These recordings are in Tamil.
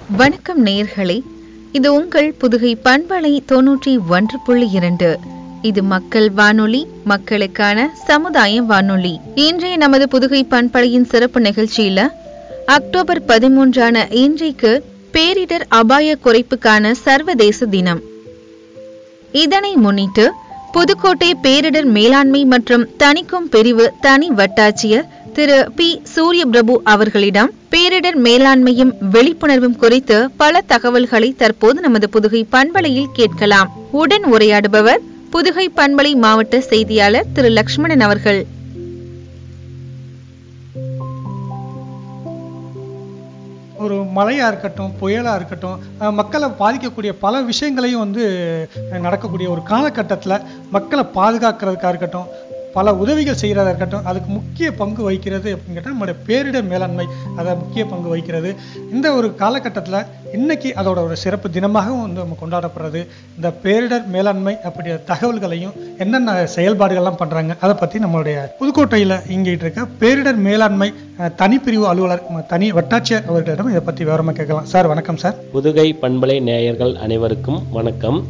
வணக்கம் நேயர்களே இது உங்கள் புதுகை பண்பலை தொன்னூற்றி ஒன்று புள்ளி இரண்டு இது மக்கள் வானொலி மக்களுக்கான சமுதாய வானொலி இன்றைய நமது புதுகை பண்பலையின் சிறப்பு நிகழ்ச்சியில அக்டோபர் பதிமூன்றான இன்றைக்கு பேரிடர் அபாய குறைப்புக்கான சர்வதேச தினம் இதனை முன்னிட்டு புதுக்கோட்டை பேரிடர் மேலாண்மை மற்றும் தணிக்கும் பிரிவு தனி வட்டாட்சியர் திரு பி சூரிய பிரபு அவர்களிடம் பேரிடர் மேலாண்மையும் விழிப்புணர்வும் குறித்து பல தகவல்களை தற்போது நமது புதுகை பண்பலையில் கேட்கலாம் உடன் உரையாடுபவர் புதுகை பண்பலை மாவட்ட செய்தியாளர் திரு லக்ஷ்மணன் அவர்கள் ஒரு மழையாக இருக்கட்டும் புயலாக இருக்கட்டும் அஹ் மக்களை பாதிக்கக்கூடிய பல விஷயங்களையும் வந்து அஹ் நடக்கக்கூடிய ஒரு காலகட்டத்தில் மக்களை பாதுகாக்கிறதுக்காக இருக்கட்டும் பல உதவிகள் செய்கிறதா இருக்கட்டும் அதுக்கு முக்கிய பங்கு வகிக்கிறது அப்படின்னு கேட்டால் நம்மளுடைய பேரிடர் மேலாண்மை அதை முக்கிய பங்கு வகிக்கிறது இந்த ஒரு காலகட்டத்தில் இன்னைக்கு அதோட ஒரு சிறப்பு தினமாகவும் வந்து நம்ம கொண்டாடப்படுறது இந்த பேரிடர் மேலாண்மை அப்படிய தகவல்களையும் என்னென்ன செயல்பாடுகள்லாம் பண்ணுறாங்க அதை பற்றி நம்மளுடைய புதுக்கோட்டையில் இங்கிட்டு இருக்க பேரிடர் மேலாண்மை அஹ், தனிப்பிரிவு அலுவலர் ம, தனி வட்டாட்சியர் அவர்களிடம் இதை பற்றி விவரமாக கேட்கலாம் சார் வணக்கம் சார் புதுகை பண்பலை நேயர்கள் அனைவருக்கும் வணக்கம்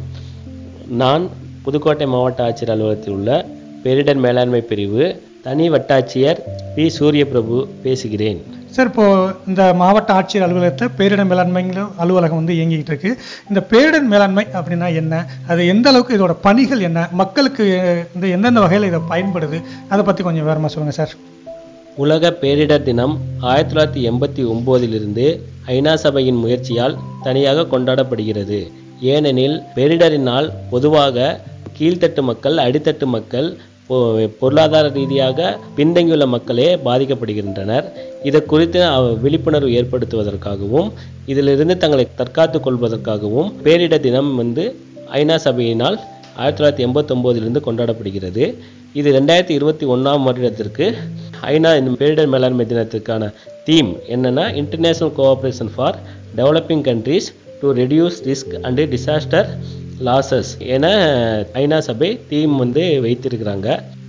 நான் புதுக்கோட்டை மாவட்ட ஆட்சியர் அலுவலகத்தில் உள்ள பேரிடர் மேலாண்மை பிரிவு தனி வட்டாட்சியர் பி சூரியபிரபு பேசுகிறேன் சார் இப்போ இந்த மாவட்ட ஆட்சியர் அலுவலகத்தில் பேரிடர் மேலாண்மைங்கிற அலுவலகம் வந்து இயங்கிட்டு இருக்கு இந்த பேரிடர் மேலாண்மை அப்படின்னா என்ன அது எந்த அளவுக்கு இதோட பணிகள் என்ன மக்களுக்கு அஹ், இந்த எந்தெந்த வகையில் இதை பயன்படுது அதை பற்றி கொஞ்சம் விவரமாக சொல்லுங்கள் சார் உலக பேரிடர் தினம் ஆயிரத்தி தொள்ளாயிரத்தி எண்பத்தி ஒம்போதிலிருந்து ஐநா சபையின் முயற்சியால் தனியாக கொண்டாடப்படுகிறது ஏனெனில் பேரிடரினால் பொதுவாக கீழ்த்தட்டு மக்கள் அடித்தட்டு மக்கள் பொ- பொருளாதார ரீதியாக பின்தங்கியுள்ள மக்களே பாதிக்கப்படுகின்றனர் இது குறித்து அவ- விழிப்புணர்வு ஏற்படுத்துவதற்காகவும் இதிலிருந்து தங்களை தற்காத்துக் கொள்வதற்காகவும் பேரிடர் தினம் வந்து ஐநா சபையினால் ஆயிரத்தி தொள்ளாயிரத்தி எண்பத்தொம்போதிலிருந்து கொண்டாடப்படுகிறது இது ரெண்டாயிரத்தி இருபத்தி ஒன்றாம் வருடத்திற்கு ஐநா இந்த பேரிடர் மேலாண்மை தினத்துக்கான தீம் என்னன்னா international cooperation for developing countries to reduce risk and disaster losses என ஐநா சபை தீம் வந்து வைத்திருக்கிறாங்க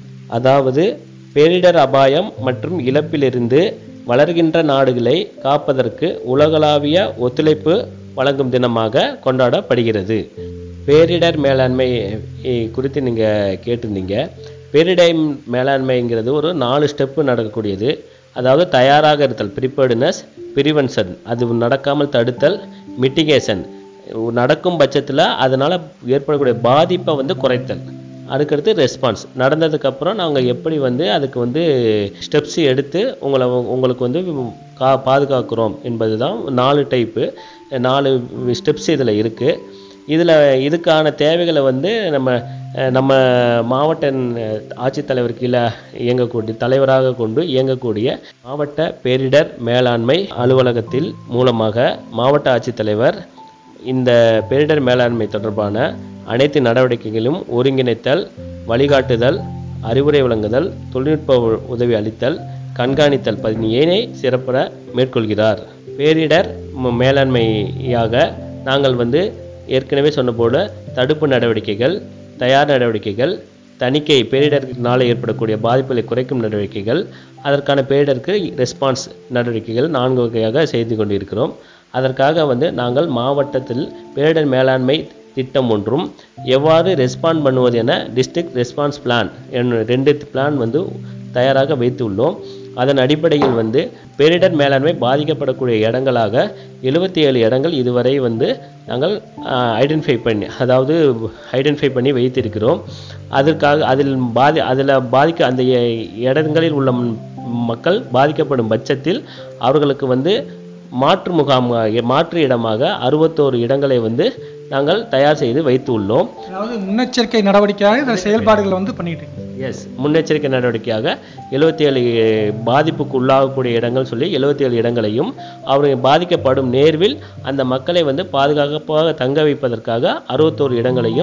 அதாவது பேரிடர் அபாயம் மற்றும் இழப்பிலிருந்து வளர்கின்ற நாடுகளை காப்பதற்கு உலகளாவிய ஒத்துழைப்பு வழங்கும் தினமாக கொண்டாடப்படுகிறது பேரிடர் மேலாண்மை இ- குறித்து நீங்கள் கேட்டிருந்தீங்க பேரிடர் மேலாண்மைங்கிறது ஒரு நாலு ஸ்டெப்பு நடக்கக்கூடியது அதாவது தயாராக இருத்தல் ப்ரிப்பேர்டுனஸ் ப்ரிவென்ஷன் அது நடக்காமல் தடுத்தல் மிட்டிகேஷன் நடக்கும் பட்சத்தில் அதனால் ஏற்படக்கூடிய பாதிப்பை வந்து குறைத்தல் அதுக்கடுத்து ரெஸ்பான்ஸ் நடந்ததுக்கப்புறம் நாங்கள் எப்படி வந்து அதுக்கு வந்து ஸ்டெப்ஸ் எடுத்து உங்களை உங்களுக்கு வந்து கா பாதுகாக்கிறோம் என்பது தான் நாலு டைப்பு நாலு ஸ்டெப்ஸ் இதில் இருக்குது இதில் இதுக்கான தேவைகளை வந்து நம்ம அஹ், நம்ம மாவட்ட அஹ், ஆட்சித்தலைவர் கீழே இயங்கக்கூடிய தலைவராக கொண்டு இயங்கக்கூடிய மாவட்ட பேரிடர் மேலாண்மை அலுவலகத்தில் மூலமாக மாவட்ட ஆட்சித்தலைவர் இந்த பேரிடர் மேலாண்மை தொடர்பான அனைத்து நடவடிக்கைகளும் ஒருங்கிணைத்தல் வழிகாட்டுதல் அறிவுரை வழங்குதல் தொழில்நுட்ப உ- உதவி அளித்தல் கண்காணித்தல் பணியினை சிறப்புற மேற்கொள்கிறார் பேரிடர் ம- மேலாண்மையாக நாங்கள் வந்து ஏற்கனவே சொன்ன போல தடுப்பு நடவடிக்கைகள் தயார் நடவடிக்கைகள் தணிக்கை பேரிடர்னால ஏற்படக்கூடிய பாதிப்புகளை குறைக்கும் நடவடிக்கைகள் அதற்கான பேரிடருக்கு ரெஸ்பான்ஸ் நடவடிக்கைகள் நான்கு வகையாக செய்து கொண்டிருக்கிறோம் அதற்காக வந்து நாங்கள் மாவட்டத்தில் பேரிடர் மேலாண்மை திட்டம் ஒன்றும் எவ்வாறு ரெஸ்பாண்ட் பண்ணுவது என டிஸ்ட்ரிக்ட் ரெஸ்பான்ஸ் பிளான் என்ற ரெண்டு பிளான் வந்து தயாராக வைத்துள்ளோம் அதன் அடிப்படையில் வந்து பேரிடர் மேலாண்மை பாதிக்கப்படக்கூடிய இடங்களாக எழுபத்தி ஏழு இடங்கள் இதுவரை வந்து நாங்கள் ஐடென்டிஃபை பண்ணி அதாவது ஐடென்டிஃபை பண்ணி வைத்திருக்கிறோம் அதற்காக அதில் பாதி அதில் பாதிக்க அந்த இ- இடங்களில் உள்ள ம்- மக்கள் பாதிக்கப்படும் பட்சத்தில் அவர்களுக்கு வந்து மாற்று முகாம் மாற்று இடமாக அறுபத்தோரு இடங்களை வந்து நாங்கள் தயார் செய்து வைத்து உள்ளோம் அதாவது முன்னெச்சரிக்கை நடவடிக்கையாக இந்த செயல்பாடுகளை வந்து பண்ணிட்டு இருக்கீங்க எஸ் முன்னெச்சரிக்கை நடவடிக்கையாக எழுபத்தி ஏழு பாதிப்புக்கு உள்ளாகக்கூடிய இடங்கள் சொல்லி எழுபத்தி ஏழு இடங்களையும் அவர்கள் பாதிக்கப்படும் நேர்வில் அந்த மக்களை வந்து பாதுகாப்பாக தங்க வைப்பதற்காக அறுபத்தோரு இடங்களையும்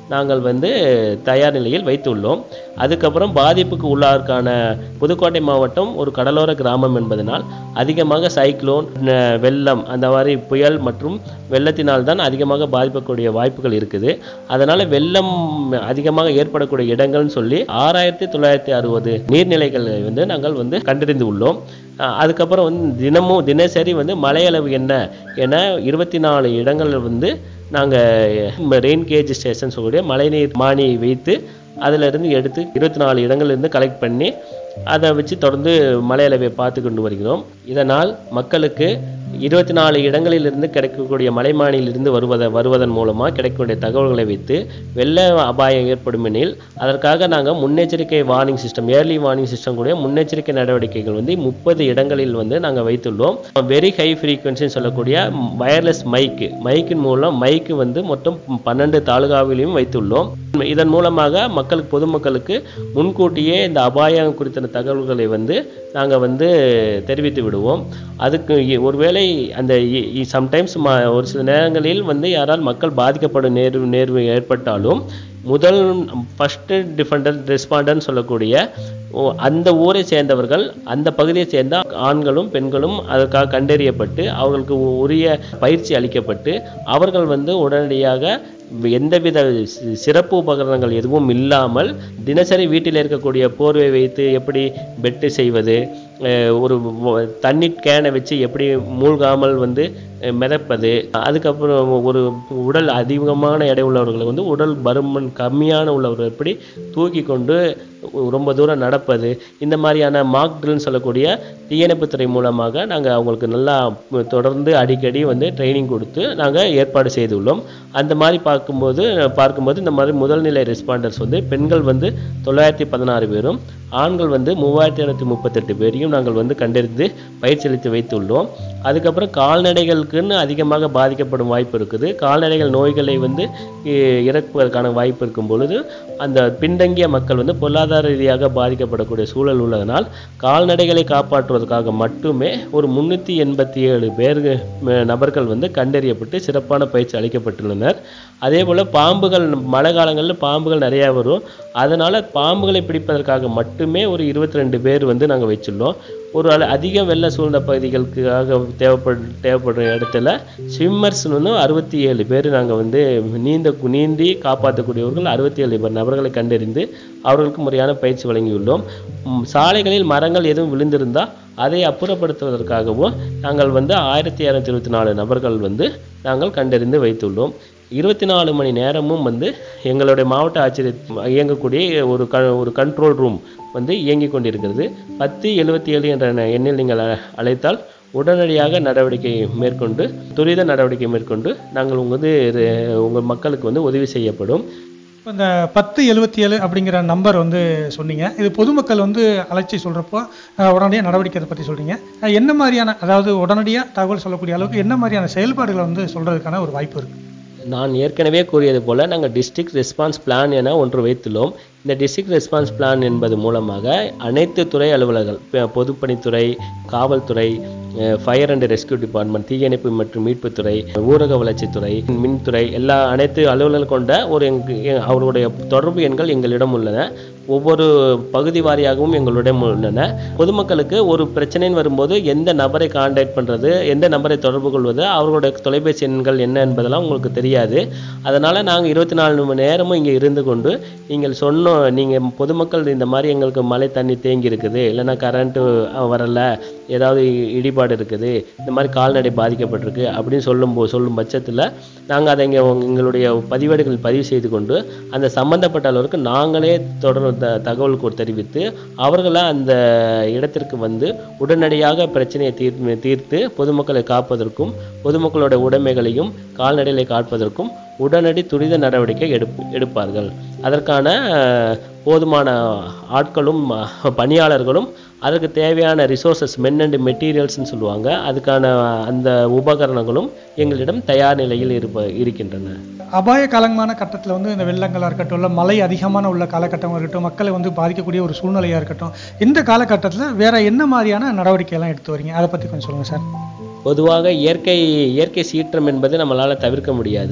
நாங்கள் வந்து தயார் நிலையில் வைத்துள்ளோம் அதுக்கப்புறம் பாதிப்புக்கு உள்ளார்க்கான புதுக்கோட்டை மாவட்டம் ஒரு கடலோர கிராமம் என்பதனால் அதிகமாக சைக்ளோன் ந- வெள்ளம் அந்த மாதிரி புயல் மற்றும் வெள்ளத்தினால் தான் அதிகமாக பாதிக்கக்கூடிய வாய்ப்புகள் இருக்குது அதனால வெள்ளம் அதிகமாக ஏற்படக்கூடிய இடங்கள்னு சொல்லி ஆறாயிரத்தி தொள்ளாயிரத்தி அறுபது நீர்நிலைகளை வந்து நாங்கள் வந்து கண்டறிந்து உள்ளோம் அஹ் அதுக்கப்புறம் வந்து தினமும் தினசரி வந்து மழையளவு என்ன என இருபத்தி நாலு இடங்களில் வந்து நாங்கள் ரெயின் கேஜ் ஸ்டேஷன் சொல்லக்கூடிய மழைநீர் மானியை வைத்து அதில் இருந்து எடுத்து இருபத்தி நாலு இடங்கள்ல இருந்து கலெக்ட் பண்ணி அதை வச்சு தொடர்ந்து மழை அளவை பார்த்து கொண்டு வருகிறோம் இதனால் மக்களுக்கு இருபத்தி நாலு இடங்களிலிருந்து கிடைக்கக்கூடிய மலைமானியிலிருந்து வருவத வருவதன் மூலமாக கிடைக்கக்கூடிய தகவல்களை வைத்து வெள்ள அபாயம் ஏற்படும் எனில் அதற்காக நாங்கள் முன்னெச்சரிக்கை warning system early warning system கூடிய முன்னெச்சரிக்கை நடவடிக்கைகள் வந்து முப்பது இடங்களில் வந்து நாங்கள் வைத்துள்ளோம் வெரி ஹை ஃப்ரீக்வன்சின்னு சொல்லக்கூடிய வயர்லெஸ் மைக்கு மைக்கின் மூலம் மைக்கு வந்து மொத்தம் பன்னெண்டு தாலுகாவிலையும் வைத்துள்ளோம் இதன் மூலமாக மக்களுக்கு பொதுமக்களுக்கு முன்கூட்டியே இந்த அபாயம் குறித்த தகவல்களை வந்து நாங்கள் வந்து தெரிவித்து விடுவோம் அதுக்கு இ- ஒருவேளை அந்த சம்டைம்ஸ் ஒரு சில நேரங்களில் வந்து யாரால் மக்கள் பாதிக்கப்படும் நேர்வு நேர்வு ஏற்பட்டாலும் முதல் ஃபஸ்ட்டு டிஃபெண்டர் ரெஸ்பாண்டர்னு சொல்லக்கூடிய ஓ- அந்த ஊரை சேர்ந்தவர்கள் அந்த பகுதியை சேர்ந்த ஆண்களும் பெண்களும் அதற்காக கண்டறியப்பட்டு அவர்களுக்கு உரிய பயிற்சி அளிக்கப்பட்டு அவர்கள் வந்து உடனடியாக எந்தவித சி- சிறப்பு உபகரணங்கள் எதுவும் இல்லாமல் தினசரி வீட்டில் இருக்கக்கூடிய போர்வை வைத்து எப்படி பெட்டு செய்வது அஹ் ஒரு வ- தண்ணீர் கேனை வச்சு எப்படி மூழ்காமல் வந்து அஹ் மிதப்பது அதுக்கப்புறம் ஒரு உடல் அதிகமான எடை உள்ளவர்களை வந்து உடல் பருமன் கம்மியான உள்ளவர்கள் எப்படி தூக்கி கொண்டு ரொம்ப தூரம் நடப்பது இந்த மாதிரியான மாக் ட்ரில்னு சொல்லக்கூடிய தீயணைப்புத்துறை மூலமாக நாங்கள் அவங்களுக்கு நல்லா தொடர்ந்து அடிக்கடி வந்து ட்ரைனிங் கொடுத்து நாங்கள் ஏற்பாடு செய்துள்ளோம் அந்த மாதிரி பார்க்கும்போது பார்க்கும்போது இந்த மாதிரி முதல்நிலை ரெஸ்பாண்டர்ஸ் வந்து பெண்கள் வந்து தொள்ளாயிரத்தி பதினாறு பேரும் ஆண்கள் வந்து மூவாயிரத்தி இரநூத்தி முப்பத்தெட்டு பேரையும் நாங்கள் வந்து கண்டறிந்து பயிற்சி அளித்து வைத்துள்ளோம் அதுக்கப்புறம் கால்நடைகளுக்குன்னு அதிகமாக பாதிக்கப்படும் வாய்ப்பு இருக்குது கால்நடைகள் நோய்களை வந்து இ- இறக்குவதற்கான வாய்ப்பு இருக்கும் பொழுது அந்த பின்தங்கிய மக்கள் வந்து பொருளாதார ரீதியாக பாதிக்கப்படக்கூடிய சூழல் உள்ளதனால் கால்நடைகளை காப்பாற்றுவதற்காக மட்டுமே ஒரு முன்னூற்றி எண்பத்தி ஏழு பேர் நபர்கள் வந்து கண்டறியப்பட்டு சிறப்பான பயிற்சி அளிக்கப்பட்டுள்ளனர் அதே போல் பாம்புகள் மழை காலங்களில் பாம்புகள் நிறையா வரும் அதனால் பாம்புகளை பிடிப்பதற்காக மட்டுமே ஒரு இருபத்தி ரெண்டு பேர் வந்து நாங்கள் வச்சுள்ளோம் ஒரு அள அதிக வெள்ள சூழ்ந்த பகுதிகளுக்காக தேவைப்படு தேவைப்படுற இடத்துல ஸ்விம்மர்ஸ் வந்து அறுபத்தி ஏழு பேர் நாங்கள் வந்து நீந்த நீந்தி காப்பாற்றக்கூடியவர்கள் அறுபத்தி ஏழு பேர் நபர்களை கண்டறிந்து அவர்களுக்கு முறையான பயிற்சி வழங்கியுள்ளோம் ம், சாலைகளில் மரங்கள் எதுவும் விழுந்திருந்தால் அதை அப்புறப்படுத்துவதற்காகவும் நாங்கள் வந்து ஆயிரத்தி இரநூத்தி இருபத்தி நாலு நபர்கள் வந்து நாங்கள் கண்டறிந்து வைத்துள்ளோம் இருபத்தி நாலு மணி நேரமும் வந்து எங்களுடைய மாவட்ட ஆட்சியர் இயங்கக்கூடிய ஒரு க ஒரு கண்ட்ரோல் ரூம் வந்து இயங்கிக் கொண்டிருக்கிறது பத்து எழுபத்தி ஏழு என்ற எண்ண- எண்ணில் நீங்கள் அ- அழைத்தால் உடனடியாக நடவடிக்கை மேற்கொண்டு துரித நடவடிக்கை மேற்கொண்டு நாங்கள் உங்க வந்து இது- உங்கள் மக்களுக்கு வந்து உதவி செய்யப்படும் இப்போ இந்த பத்து எழுபத்தி ஏழு அப்படிங்கிற நம்பர் வந்து சொன்னீங்க இது பொதுமக்கள் வந்து அழைச்சி சொல்கிறப்போ உடனடியாக நடவடிக்கை பற்றி சொல்கிறீங்க என்ன மாதிரியான அதாவது உடனடியாக தகவல் சொல்லக்கூடிய அளவுக்கு என்ன மாதிரியான செயல்பாடுகளை வந்து சொல்கிறதுக்கான ஒரு வாய்ப்பு இருக்குது நான் ஏற்கனவே கூறியது போல நாங்கள் டிஸ்ட்ரிக்ட் ரெஸ்பான்ஸ் பிளான் என ஒன்று வைத்துள்ளோம் இந்த டிஸ்ட்ரிக்ட் ரெஸ்பான்ஸ் பிளான் என்பது மூலமாக அனைத்து துறை அலுவலர்கள் ப- பொதுப்பணித்துறை காவல்துறை ஃபயர் அண்ட் ரெஸ்கியூ டிபார்ட்மெண்ட் தீயணைப்பு மற்றும் மீட்புத்துறை ஊரக வளர்ச்சித்துறை மின்துறை எல்லா அனைத்து அலுவலர்கள் கொண்ட ஒரு எங்க- எ- அவருடைய தொடர்பு எண்கள் எங்களிடம் உள்ளன ஒவ்வொரு பகுதி வாரியாகவும் எங்களிடம் உள்ளன பொதுமக்களுக்கு ஒரு பிரச்சனைன்னு வரும்போது எந்த நபரை காண்டாக்ட் பண்ணுறது எந்த நபரை தொடர்பு கொள்வது அவர்களுடைய தொலைபேசி எண்கள் என்ன என்பதெல்லாம் உங்களுக்கு தெரியாது அதனால் நாங்கள் இருபத்தி நாலு மணி நேரமும் இங்கே இருந்து கொண்டு நீங்கள் சொன்னோம் நீங்கள் பொதுமக்கள் இந்த மாதிரி எங்களுக்கு மழை தண்ணி தேங்கி இருக்குது இல்லைன்னா கரண்ட்டு வரல ஏதாவது இ- இடிபாடு இருக்குது இந்த மாதிரி கால்நடை பாதிக்கப்பட்டிருக்கு அப்படின்னு சொல்லும் போ சொல்லும் பட்சத்தில் நாங்கள் அதை இங்கே எங்களுடைய பதிவேடுகள் பதிவு செய்து கொண்டு அந்த சம்பந்தப்பட்ட அளவிற்கு நாங்களே தொடர் த- தகவல் கொ- தெரிவித்து அவர்களை அந்த இடத்திற்கு வந்து உடனடியாக பிரச்சனையை தீர் தீர்த்து பொதுமக்களை காப்பதற்கும் பொதுமக்களோட உடைமைகளையும் கால்நடைகளை காப்பதற்கும் உடனடி துரித நடவடிக்கை எடுப் எடுப்பார்கள் அதற்கான அஹ், போதுமான ஆட்களும் அஹ், பணியாளர்களும் அதற்கு தேவையான ரிசோர்சஸ் மென் அண்ட் மெட்டீரியல்ஸ்னு சொல்லுவாங்க அதுக்கான அந்த உபகரணங்களும் எங்களிடம் தயார் நிலையில் இருப்ப இருக்கின்றன அபாய காலமான கட்டத்தில் வந்து இந்த வெள்ளங்களாக இருக்கட்டும் இல்லை மழை அதிகமான உள்ள காலகட்டமாக இருக்கட்டும் மக்களை வந்து பாதிக்கக்கூடிய ஒரு சூழ்நிலையாக இருக்கட்டும் இந்த காலகட்டத்தில் வேற என்ன மாதிரியான நடவடிக்கையெல்லாம் எடுத்து வரீங்க அதை பற்றி கொஞ்சம் சொல்லுங்கள் சார் பொதுவாக இயற்கை இயற்கை சீற்றம் என்பது நம்மளால் தவிர்க்க முடியாது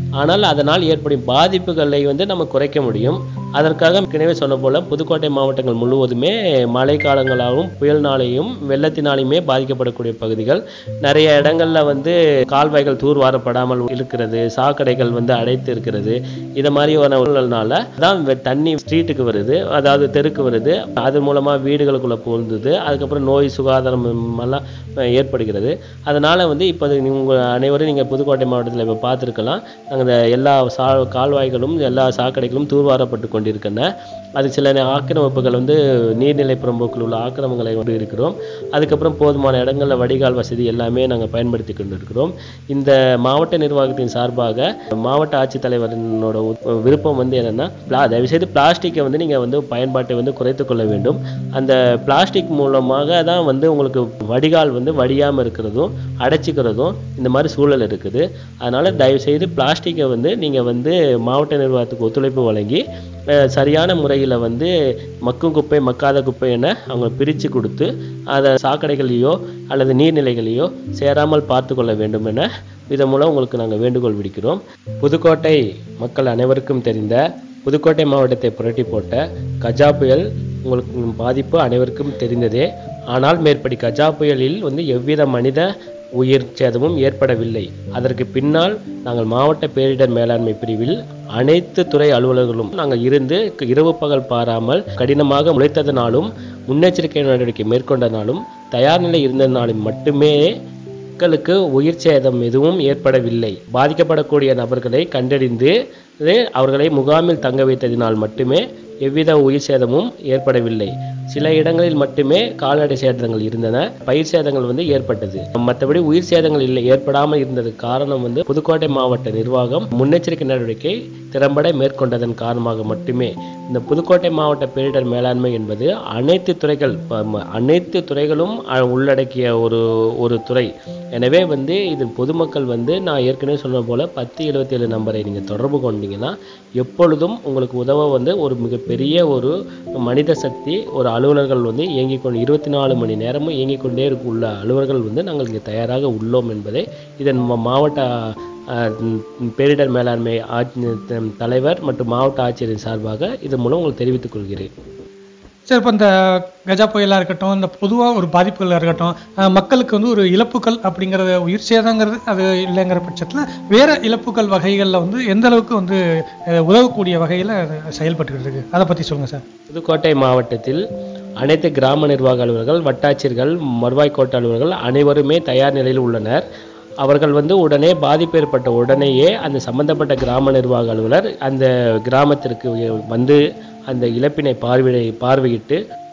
ஆனால் அதனால் ஏற்படும் பாதிப்புகளை வந்து நம்ம குறைக்க முடியும் அதற்காக ஏற்கனவே சொன்ன போல புதுக்கோட்டை மாவட்டங்கள் முழுவதுமே மழை காலங்களாகவும் புயல்னாலேயும் வெள்ளத்தினாலையுமே பாதிக்கப்படக்கூடிய பகுதிகள் நிறைய இடங்கள்ல வந்து கால்வாய்கள் தூர்வாரப்படாமல் இருக்கிறது சாக்கடைகள் வந்து அடைத்து இருக்கிறது இது மாதிரியான சூழல்னால தான் வெ- தண்ணி ஸ்ட்ரீட்டுக்கு வருது அதாவது தெருக்கு வருது அது மூலமா வீடுகளுக்குள்ள புகுந்துது அதுக்கப்புறம் நோய் சுகாதாரம் எல்லாம் அஹ், ஏற்படுகிறது அதனால வந்து இப்போ உங்க அனைவரும் நீங்க புதுக்கோட்டை மாவட்டத்தில் இப்போ பார்த்துருக்கலாம் அந்த எல்லா சா கால்வாய்களும் எல்லா சாக்கடைகளும் தூர்வாரப்பட்டு கொண்டிருக்கின்றன அது சில நே- ஆக்கிரமிப்புகள் வந்து நீர்நிலை புறம்போக்கில் உள்ள ஆக்கிரமங்களை கொண்டு இருக்கிறோம் அதுக்கப்புறம் போதுமான இடங்களில் வடிகால் வசதி எல்லாமே நாங்கள் பயன்படுத்தி கொண்டு இருக்கிறோம் இந்த மாவட்ட நிர்வாகத்தின் சார்பாக மாவட்ட ஆட்சித்தலைவரினோட உத்- விருப்பம் வந்து என்னன்னா பிளா தயவுசெய்து பிளாஸ்டிக்கை வந்து நீங்கள் வந்து பயன்பாட்டை வந்து குறைத்துக் கொள்ள வேண்டும் அந்த பிளாஸ்டிக் மூலமாக தான் வந்து உங்களுக்கு வடிகால் வந்து வடியாமல் இருக்கிறதும் அடைச்சிக்கிறதும் இந்த மாதிரி சூழல் இருக்குது அதனால தயவுசெய்து பிளாஸ்டிக்கை வந்து நீங்கள் வந்து மாவட்ட நிர்வாகத்துக்கு ஒத்துழைப்பு வழங்கி அஹ், சரியான முறையில் வந்து மக்கும் குப்பை மக்காத குப்பை என அவங்க பிரித்து கொடுத்து அதை சாக்கடைகளையோ அல்லது நீர்நிலைகளையோ சேராமல் பார்த்து கொள்ள வேண்டும் என இதன் மூலம் உங்களுக்கு நாங்கள் வேண்டுகோள் விடுக்கிறோம் புதுக்கோட்டை மக்கள் அனைவருக்கும் தெரிந்த புதுக்கோட்டை மாவட்டத்தை புரட்டி போட்ட கஜா புயல் உங்களுக்கு பாதிப்பு அனைவருக்கும் தெரிந்ததே ஆனால் மேற்படி கஜா புயலில் வந்து எவ்வித மனித உயிர் சேதமும் ஏற்படவில்லை அதற்கு பின்னால் நாங்கள் மாவட்ட பேரிடர் மேலாண்மை பிரிவில் அனைத்து துறை அலுவலர்களும் நாங்கள் இருந்து இரவு பகல் பாராமல் கடினமாக உழைத்ததனாலும் முன்னெச்சரிக்கை நடவடிக்கை மேற்கொண்டதனாலும் தயார் நிலை இருந்ததனாலும் மட்டுமே மக்களுக்கு உயிர் சேதம் எதுவும் ஏற்படவில்லை பாதிக்கப்படக்கூடிய நபர்களை கண்டறிந்து இது அவர்களை முகாமில் தங்க வைத்ததினால் மட்டுமே எவ்வித உயிர் சேதமும் ஏற்படவில்லை சில இடங்களில் மட்டுமே கால்நடை சேதங்கள் இருந்தன பயிர் சேதங்கள் வந்து ஏற்பட்டது மற்றபடி உயிர் சேதங்கள் இல்லை ஏற்படாமல் இருந்ததுக்கு காரணம் வந்து புதுக்கோட்டை மாவட்ட நிர்வாகம் முன்னெச்சரிக்கை நடவடிக்கை திறம்பட மேற்கொண்டதன் காரணமாக மட்டுமே இந்த புதுக்கோட்டை மாவட்ட பேரிடர் மேலாண்மை என்பது அனைத்து துறைகள் ப- ம- அனைத்து துறைகளும் அ- உள்ளடக்கிய ஒரு ஒரு துறை எனவே வந்து இது பொதுமக்கள் வந்து நான் ஏற்கனவே சொன்ன போல பத்து எழுபத்தி ஏழு நம்பரை நீங்கள் தொடர்பு கொண்டீங்கன்னா எப்பொழுதும் உங்களுக்கு உதவ வந்து ஒரு மிகப்பெரிய ஒரு மனித சக்தி ஒரு அலுவலர்கள் வந்து இயங்கிக் கொண்டு இருபத்தி நாலு மணி நேரமும் இயங்கிக் கொண்டே இருக்க உள்ள அலுவலர்கள் வந்து நாங்கள் இங்கே தயாராக உள்ளோம் என்பதை இதன் ம- மாவட்ட அஹ், ம், பேரிடர் மேலாண்மை ஆட்சி த- தலைவர் மற்றும் மாவட்ட ஆட்சியரின் சார்பாக இதன் மூலம் உங்களுக்கு தெரிவித்துக் கொள்கிறேன் சார் இப்போ இந்த கஜா புயலாக இருக்கட்டும் இந்த பொதுவாக ஒரு பாதிப்புகளாக இருக்கட்டும் அஹ், மக்களுக்கு வந்து ஒரு இழப்புகள் அப்படிங்கிறது உயிர் சேதங்கிறது அது இல்லைங்கிற பட்சத்தில் வேற இழப்புகள் வகைகளில் வந்து எந்த அளவுக்கு வந்து அஹ், உதவக்கூடிய வகையில் செயல்பட்டுக்கிட்டு இருக்கு அதை பற்றி சொல்லுங்கள் சார் புதுக்கோட்டை மாவட்டத்தில் அனைத்து கிராம நிர்வாக அலுவலர்கள் வட்டாட்சியர்கள் வருவாய் கோட்ட அலுவலர்கள் அனைவருமே தயார் நிலையில் உள்ளனர் அவர்கள் வந்து உடனே பாதிப்பு ஏற்பட்ட உடனேயே அந்த சம்பந்தப்பட்ட கிராம நிர்வாக அலுவலர் அந்த கிராமத்திற்கு வந்து அந்த இழப்பினை பார்வையை பார்வையிட்டு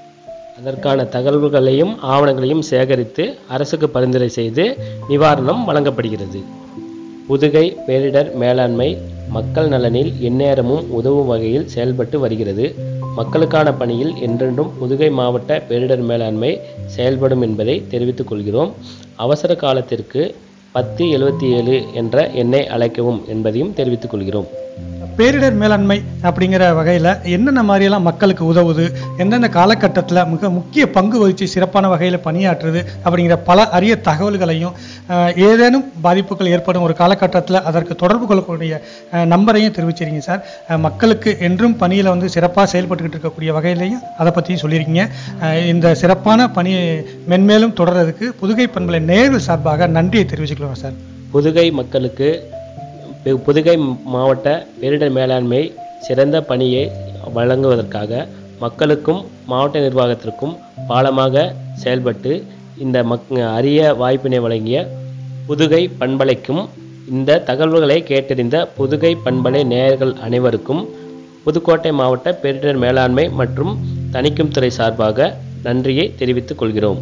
அதற்கான தகவல்களையும் ஆவணங்களையும் சேகரித்து அரசுக்கு பரிந்துரை செய்து நிவாரணம் வழங்கப்படுகிறது புதுகை பேரிடர் மேலாண்மை மக்கள் நலனில் எந்நேரமும் உதவும் வகையில் செயல்பட்டு வருகிறது மக்களுக்கான பணியில் என்றென்றும் புதுகை மாவட்ட பேரிடர் மேலாண்மை செயல்படும் என்பதை தெரிவித்துக் கொள்கிறோம் அவசர காலத்திற்கு பத்து எழுபத்தி ஏழு என்ற எண்ணை அழைக்கவும் என்பதையும் தெரிவித்துக் கொள்கிறோம் பேரிடர் மேலாண்மை அப்படிங்கிற வகையில் என்னென்ன மாதிரியெல்லாம் மக்களுக்கு உதவுது எந்தெந்த காலகட்டத்தில் மிக முக்கிய பங்கு வகித்து சிறப்பான வகையில் பணியாற்றுது அப்படிங்கிற பல அரிய தகவல்களையும் அஹ், ஏதேனும் பாதிப்புகள் ஏற்படும் ஒரு காலகட்டத்தில் அதற்கு தொடர்பு கொள்ளக்கூடிய அஹ், நம்பரையும் தெரிவிச்சிருங்க சார் அஹ், மக்களுக்கு என்றும் பணியில் வந்து சிறப்பாக செயல்பட்டுக்கிட்டு இருக்கக்கூடிய வகையிலையும் அதை பற்றியும் சொல்லியிருக்கீங்க அஹ், இந்த சிறப்பான பணி மென்மேலும் தொடர்றதுக்கு புதுகை பண்பலை நேர்கள் சார்பாக நன்றியை தெரிவிச்சுக்கலாம் சார் புதுகை மக்களுக்கு பு- புதுகை மாவட்ட பேரிடர் மேலாண்மை சிறந்த பணியை வழங்குவதற்காக மக்களுக்கும் மாவட்ட நிர்வாகத்திற்கும் பாலமாக செயல்பட்டு இந்த மக் அரிய வாய்ப்பினை வழங்கிய புதுகை பண்பலைக்கும் இந்த தகவல்களை கேட்டறிந்த புதுகை பண்பலை நேயர்கள் அனைவருக்கும் புதுக்கோட்டை மாவட்ட பேரிடர் மேலாண்மை மற்றும் தணிக்கும் துறை சார்பாக நன்றியை தெரிவித்துக் கொள்கிறோம்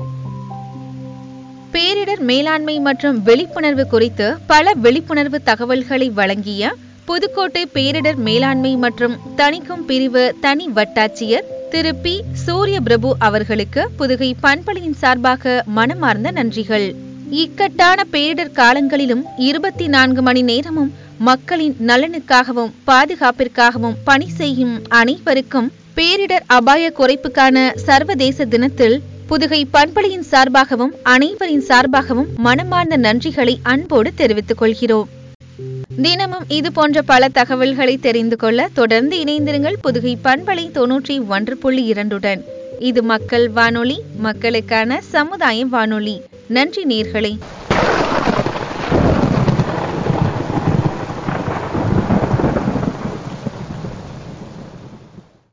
பேரிடர் மேலாண்மை மற்றும் விழிப்புணர்வு குறித்து பல விழிப்புணர்வு தகவல்களை வழங்கிய புதுக்கோட்டை பேரிடர் மேலாண்மை மற்றும் தணிக்கும் பிரிவு தனி வட்டாட்சியர் திரு பி சூரிய பிரபு அவர்களுக்கு புதுகை பண்பலையின் சார்பாக மனமார்ந்த நன்றிகள் இக்கட்டான பேரிடர் காலங்களிலும் இருபத்தி நான்கு மணி நேரமும் மக்களின் நலனுக்காகவும் பாதுகாப்பிற்காகவும் பணி செய்யும் அனைவருக்கும் பேரிடர் அபாய குறைப்புக்கான சர்வதேச தினத்தில் புதுகை பண்பலையின் சார்பாகவும் அனைவரின் சார்பாகவும் மனமார்ந்த நன்றிகளை அன்போடு தெரிவித்துக் கொள்கிறோம் தினமும் இது போன்ற பல தகவல்களை தெரிந்து கொள்ள தொடர்ந்து இணைந்திருங்கள் புதுகை பண்பலை தொன்னூற்றி ஒன்று புள்ளி இரண்டுடன் இது மக்கள் வானொலி மக்களுக்கான சமுதாய வானொலி நன்றி நேர்களே